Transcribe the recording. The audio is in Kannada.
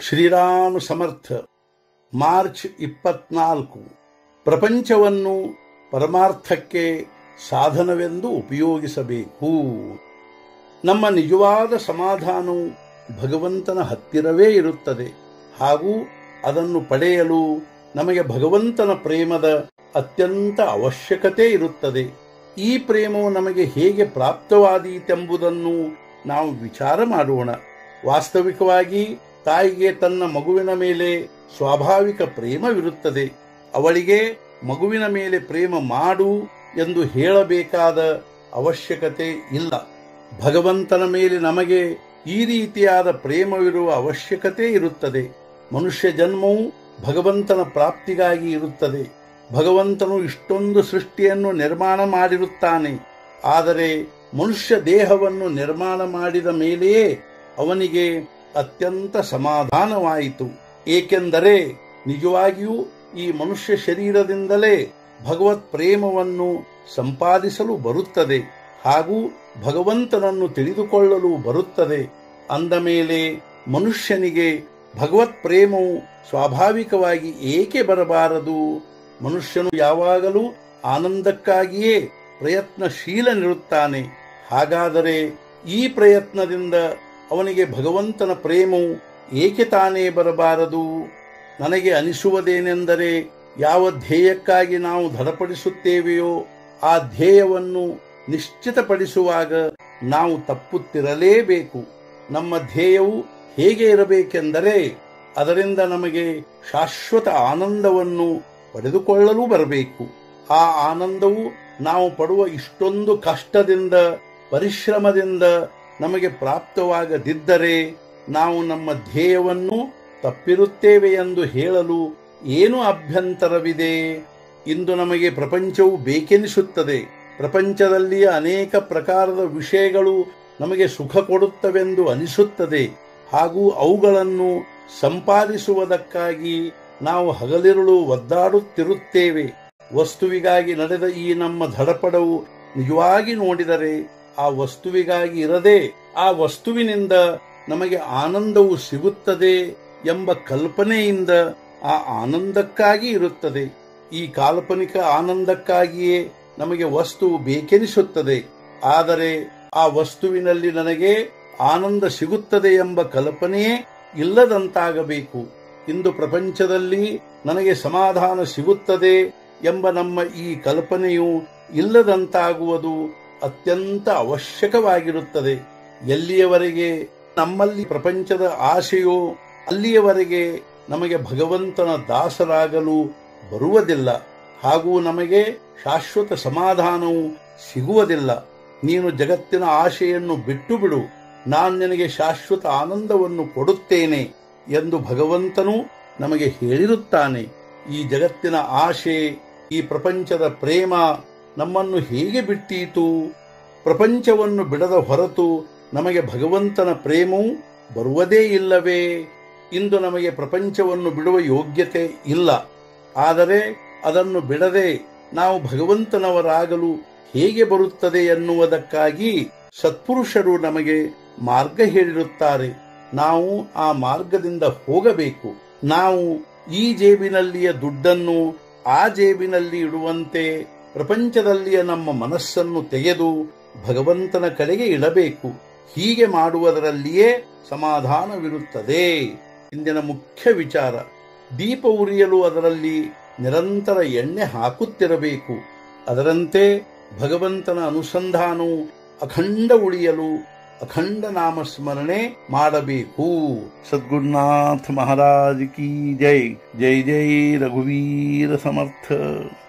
ಶ್ರೀರಾಮ ಸಮರ್ಥ ಮಾರ್ಚ್ ಇಪ್ಪತ್ನಾಲ್ಕು ಪ್ರಪಂಚವನ್ನು ಪರಮಾರ್ಥಕ್ಕೆ ಸಾಧನವೆಂದು ಉಪಯೋಗಿಸಬೇಕು ನಮ್ಮ ನಿಜವಾದ ಸಮಾಧಾನವು ಭಗವಂತನ ಹತ್ತಿರವೇ ಇರುತ್ತದೆ ಹಾಗೂ ಅದನ್ನು ಪಡೆಯಲು ನಮಗೆ ಭಗವಂತನ ಪ್ರೇಮದ ಅತ್ಯಂತ ಅವಶ್ಯಕತೆ ಇರುತ್ತದೆ ಈ ಪ್ರೇಮವು ನಮಗೆ ಹೇಗೆ ಪ್ರಾಪ್ತವಾದೀತೆಂಬುದನ್ನು ನಾವು ವಿಚಾರ ಮಾಡೋಣ ವಾಸ್ತವಿಕವಾಗಿ ತಾಯಿಗೆ ತನ್ನ ಮಗುವಿನ ಮೇಲೆ ಸ್ವಾಭಾವಿಕ ಪ್ರೇಮವಿರುತ್ತದೆ ಅವಳಿಗೆ ಮಗುವಿನ ಮೇಲೆ ಪ್ರೇಮ ಮಾಡು ಎಂದು ಹೇಳಬೇಕಾದ ಅವಶ್ಯಕತೆ ಇಲ್ಲ ಭಗವಂತನ ಮೇಲೆ ನಮಗೆ ಈ ರೀತಿಯಾದ ಪ್ರೇಮವಿರುವ ಅವಶ್ಯಕತೆ ಇರುತ್ತದೆ ಮನುಷ್ಯ ಜನ್ಮವು ಭಗವಂತನ ಪ್ರಾಪ್ತಿಗಾಗಿ ಇರುತ್ತದೆ ಭಗವಂತನು ಇಷ್ಟೊಂದು ಸೃಷ್ಟಿಯನ್ನು ನಿರ್ಮಾಣ ಮಾಡಿರುತ್ತಾನೆ ಆದರೆ ಮನುಷ್ಯ ದೇಹವನ್ನು ನಿರ್ಮಾಣ ಮಾಡಿದ ಮೇಲೆಯೇ ಅವನಿಗೆ ಅತ್ಯಂತ ಸಮಾಧಾನವಾಯಿತು ಏಕೆಂದರೆ ನಿಜವಾಗಿಯೂ ಈ ಮನುಷ್ಯ ಶರೀರದಿಂದಲೇ ಭಗವತ್ ಪ್ರೇಮವನ್ನು ಸಂಪಾದಿಸಲು ಬರುತ್ತದೆ ಹಾಗೂ ಭಗವಂತನನ್ನು ತಿಳಿದುಕೊಳ್ಳಲು ಬರುತ್ತದೆ ಅಂದ ಮೇಲೆ ಮನುಷ್ಯನಿಗೆ ಭಗವತ್ ಪ್ರೇಮವು ಸ್ವಾಭಾವಿಕವಾಗಿ ಏಕೆ ಬರಬಾರದು ಮನುಷ್ಯನು ಯಾವಾಗಲೂ ಆನಂದಕ್ಕಾಗಿಯೇ ಪ್ರಯತ್ನಶೀಲನಿರುತ್ತಾನೆ ಹಾಗಾದರೆ ಈ ಪ್ರಯತ್ನದಿಂದ ಅವನಿಗೆ ಭಗವಂತನ ಪ್ರೇಮವು ಏಕೆ ತಾನೇ ಬರಬಾರದು ನನಗೆ ಅನಿಸುವುದೇನೆಂದರೆ ಯಾವ ಧ್ಯೇಯಕ್ಕಾಗಿ ನಾವು ದೃಢಪಡಿಸುತ್ತೇವೆಯೋ ಆ ಧ್ಯೇಯವನ್ನು ನಿಶ್ಚಿತಪಡಿಸುವಾಗ ನಾವು ತಪ್ಪುತ್ತಿರಲೇಬೇಕು ನಮ್ಮ ಧ್ಯೇಯವು ಹೇಗೆ ಇರಬೇಕೆಂದರೆ ಅದರಿಂದ ನಮಗೆ ಶಾಶ್ವತ ಆನಂದವನ್ನು ಪಡೆದುಕೊಳ್ಳಲು ಬರಬೇಕು ಆ ಆನಂದವು ನಾವು ಪಡುವ ಇಷ್ಟೊಂದು ಕಷ್ಟದಿಂದ ಪರಿಶ್ರಮದಿಂದ ನಮಗೆ ಪ್ರಾಪ್ತವಾಗದಿದ್ದರೆ ನಾವು ನಮ್ಮ ಧ್ಯೇಯವನ್ನು ತಪ್ಪಿರುತ್ತೇವೆ ಎಂದು ಹೇಳಲು ಏನು ಅಭ್ಯಂತರವಿದೆ ಇಂದು ನಮಗೆ ಪ್ರಪಂಚವು ಬೇಕೆನಿಸುತ್ತದೆ ಪ್ರಪಂಚದಲ್ಲಿಯ ಅನೇಕ ಪ್ರಕಾರದ ವಿಷಯಗಳು ನಮಗೆ ಸುಖ ಕೊಡುತ್ತವೆಂದು ಅನಿಸುತ್ತದೆ ಹಾಗೂ ಅವುಗಳನ್ನು ಸಂಪಾದಿಸುವುದಕ್ಕಾಗಿ ನಾವು ಹಗಲಿರುಳು ಒದ್ದಾಡುತ್ತಿರುತ್ತೇವೆ ವಸ್ತುವಿಗಾಗಿ ನಡೆದ ಈ ನಮ್ಮ ಧಡಪಡವು ನಿಜವಾಗಿ ನೋಡಿದರೆ ಆ ವಸ್ತುವಿಗಾಗಿ ಇರದೆ ಆ ವಸ್ತುವಿನಿಂದ ನಮಗೆ ಆನಂದವು ಸಿಗುತ್ತದೆ ಎಂಬ ಕಲ್ಪನೆಯಿಂದ ಆ ಆನಂದಕ್ಕಾಗಿ ಇರುತ್ತದೆ ಈ ಕಾಲ್ಪನಿಕ ಆನಂದಕ್ಕಾಗಿಯೇ ನಮಗೆ ವಸ್ತು ಬೇಕೆನಿಸುತ್ತದೆ ಆದರೆ ಆ ವಸ್ತುವಿನಲ್ಲಿ ನನಗೆ ಆನಂದ ಸಿಗುತ್ತದೆ ಎಂಬ ಕಲ್ಪನೆಯೇ ಇಲ್ಲದಂತಾಗಬೇಕು ಇಂದು ಪ್ರಪಂಚದಲ್ಲಿ ನನಗೆ ಸಮಾಧಾನ ಸಿಗುತ್ತದೆ ಎಂಬ ನಮ್ಮ ಈ ಕಲ್ಪನೆಯು ಇಲ್ಲದಂತಾಗುವುದು ಅತ್ಯಂತ ಅವಶ್ಯಕವಾಗಿರುತ್ತದೆ ಎಲ್ಲಿಯವರೆಗೆ ನಮ್ಮಲ್ಲಿ ಪ್ರಪಂಚದ ಆಶೆಯೋ ಅಲ್ಲಿಯವರೆಗೆ ನಮಗೆ ಭಗವಂತನ ದಾಸರಾಗಲು ಬರುವುದಿಲ್ಲ ಹಾಗೂ ನಮಗೆ ಶಾಶ್ವತ ಸಮಾಧಾನವು ಸಿಗುವುದಿಲ್ಲ ನೀನು ಜಗತ್ತಿನ ಆಶೆಯನ್ನು ಬಿಟ್ಟು ಬಿಡು ನಾನು ನಿನಗೆ ಶಾಶ್ವತ ಆನಂದವನ್ನು ಕೊಡುತ್ತೇನೆ ಎಂದು ಭಗವಂತನು ನಮಗೆ ಹೇಳಿರುತ್ತಾನೆ ಈ ಜಗತ್ತಿನ ಆಶೆ ಈ ಪ್ರಪಂಚದ ಪ್ರೇಮ ನಮ್ಮನ್ನು ಹೇಗೆ ಬಿಟ್ಟೀತು ಪ್ರಪಂಚವನ್ನು ಬಿಡದ ಹೊರತು ನಮಗೆ ಭಗವಂತನ ಪ್ರೇಮವು ಬರುವುದೇ ಇಲ್ಲವೇ ಇಂದು ನಮಗೆ ಪ್ರಪಂಚವನ್ನು ಬಿಡುವ ಯೋಗ್ಯತೆ ಇಲ್ಲ ಆದರೆ ಅದನ್ನು ಬಿಡದೆ ನಾವು ಭಗವಂತನವರಾಗಲು ಹೇಗೆ ಬರುತ್ತದೆ ಎನ್ನುವುದಕ್ಕಾಗಿ ಸತ್ಪುರುಷರು ನಮಗೆ ಮಾರ್ಗ ಹೇಳಿರುತ್ತಾರೆ ನಾವು ಆ ಮಾರ್ಗದಿಂದ ಹೋಗಬೇಕು ನಾವು ಈ ಜೇಬಿನಲ್ಲಿಯ ದುಡ್ಡನ್ನು ಆ ಜೇಬಿನಲ್ಲಿ ಇಡುವಂತೆ ಪ್ರಪಂಚದಲ್ಲಿಯ ನಮ್ಮ ಮನಸ್ಸನ್ನು ತೆಗೆದು ಭಗವಂತನ ಕಡೆಗೆ ಇಡಬೇಕು ಹೀಗೆ ಮಾಡುವುದರಲ್ಲಿಯೇ ಸಮಾಧಾನವಿರುತ್ತದೆ ಇಂದಿನ ಮುಖ್ಯ ವಿಚಾರ ದೀಪ ಉರಿಯಲು ಅದರಲ್ಲಿ ನಿರಂತರ ಎಣ್ಣೆ ಹಾಕುತ್ತಿರಬೇಕು ಅದರಂತೆ ಭಗವಂತನ ಅನುಸಂಧಾನವು ಅಖಂಡ ಉಳಿಯಲು ಅಖಂಡ ನಾಮಸ್ಮರಣೆ ಮಾಡಬೇಕು ಸದ್ಗುರುನಾಥ ಮಹಾರಾಜ್ ಕಿ ಜೈ ಜೈ ಜೈ ರಘುವೀರ ಸಮರ್ಥ